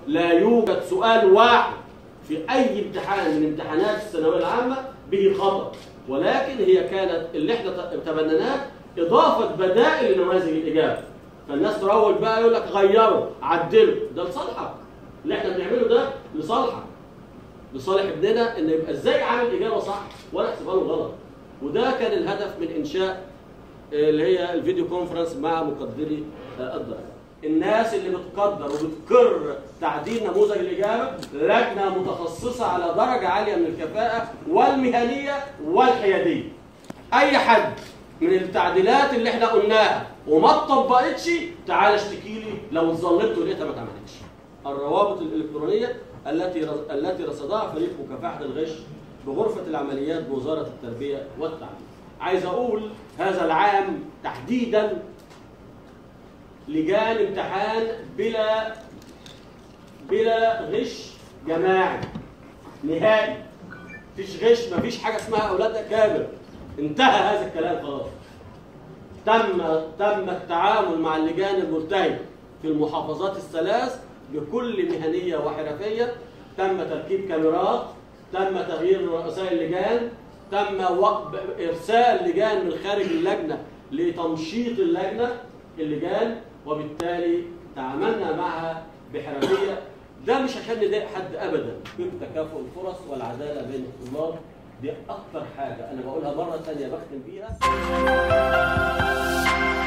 لا يوجد سؤال واحد في اي امتحان من امتحانات الثانويه العامه به خطا ولكن هي كانت اللي احنا تبنيناه اضافه بدائل لنماذج الاجابه فالناس تروج بقى يقول لك غيروا عدلوا ده لصالحك اللي احنا بنعمله ده لصالحك لصالح ابننا ان يبقى ازاي عامل اجابه صح ولا احسبها له غلط وده كان الهدف من انشاء اللي هي الفيديو كونفرنس مع مقدري الدرجه الناس اللي بتقدر وبتقر تعديل نموذج الاجابه لجنه متخصصه على درجه عاليه من الكفاءه والمهنيه والحياديه اي حد من التعديلات اللي احنا قلناها وما اتطبقتش تعال اشتكي لي لو اتظلمت ولقيتها ما اتعملتش الروابط الالكترونيه التي التي رصدها فريق مكافحه الغش بغرفه العمليات بوزاره التربيه والتعليم عايز اقول هذا العام تحديدا لجان امتحان بلا بلا غش جماعي نهائي مفيش غش مفيش حاجه اسمها اولاد اكابر انتهى هذا الكلام خلاص تم تم التعامل مع اللجان الملتهيه في المحافظات الثلاث بكل مهنيه وحرفيه تم تركيب كاميرات تم تغيير رؤساء اللجان تم ارسال لجان من خارج اللجنه لتنشيط اللجنه اللجان وبالتالي تعاملنا معها بحرفيه ده مش عشان نضايق حد ابدا يكون تكافؤ الفرص والعداله بين الطلاب دي اكتر حاجه انا بقولها مره ثانيه بختم بيها